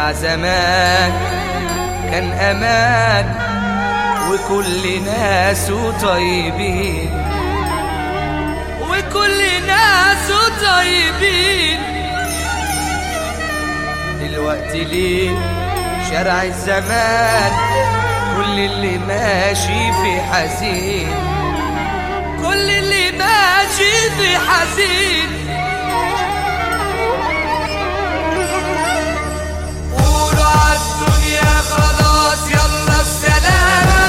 شارع زمان كان امان وكل ناسه طيبين وكل ناسه طيبين دلوقتي ليه شارع الزمان كل اللي ماشي في حزين كل اللي ماشي في حزين قولوا عالدنيا خلاص يلا السلامة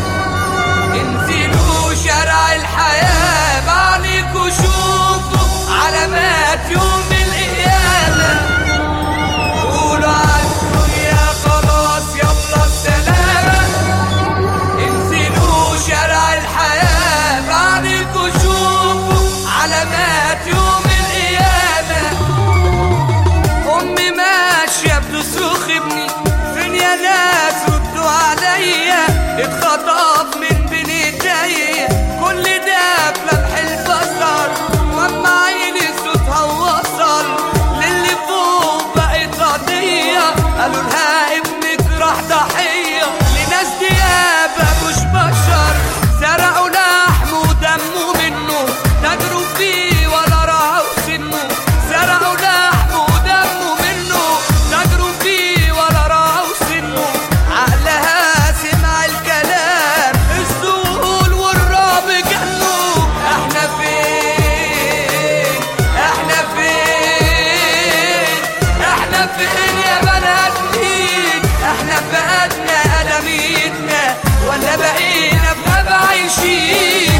انزلوا شارع الحياة بعليكوا شوفوا علامات يوم القيامة قولوا عالدنيا خلاص يلا السلامة انزلوا شارع الحياة بعليكوا شوفوا علامات يوم القيامة امي ماشيه بتصرخ ابني فين يا ناس ردوا عليا اتخطف من بين ايديا كل ده بلمح البصر واما عيني صوتها وصل للي فوق بقت قضيه قالوا لها ابنك راح ضحيه لناس ديابه مش بشر سرقوا لحمه ودمه منه تجروا فيه ولا راعوا سنه سرقوا لحمه ودمه منه تجروا فيه ولا راعوا سنه عقلها سمع الكلام الذهول والرعب جنوا احنا فين احنا فين احنا فين يا بنات مين احنا فقدنا ادميتنا ولا بقينا في غابة عايشين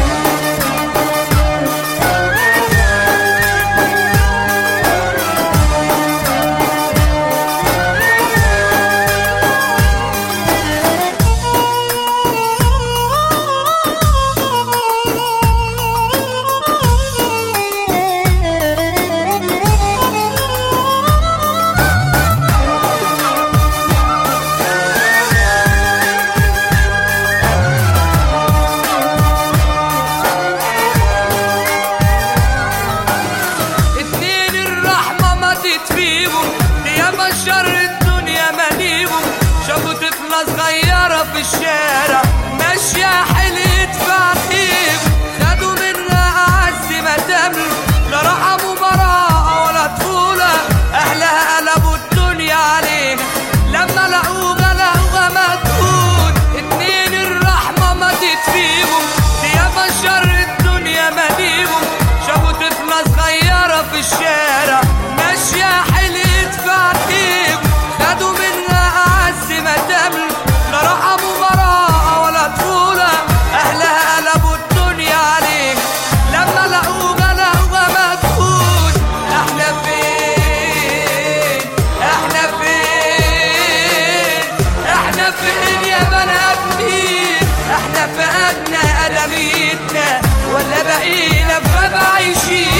اتنين الرحمة ماتت فيهم ياما شر الدنيا مليهم شافوا طفلة صغيرة في الشارع ماشية حلت في عقيم خدوا منها أعز ما تملك لا رحموا براءة ولا طفولة أهلها قلبوا الدنيا عليها لما لقوها لقوها مدفون اتنين الرحمة ماتت فيهم ياما شر الدنيا مليهم شافوا طفلة صغيرة في الشارع ماشية حلت في عتيب خدوا منها أعز ما تملك لا رحموا براءة ولا طفولة أهلها قلبوا الدنيا عليها لما لقوها لقوها مدفون احنا فين احنا فين احنا فين يا بنات مين احنا فقدنا ادميتنا ولا بقينا في غابة عايشين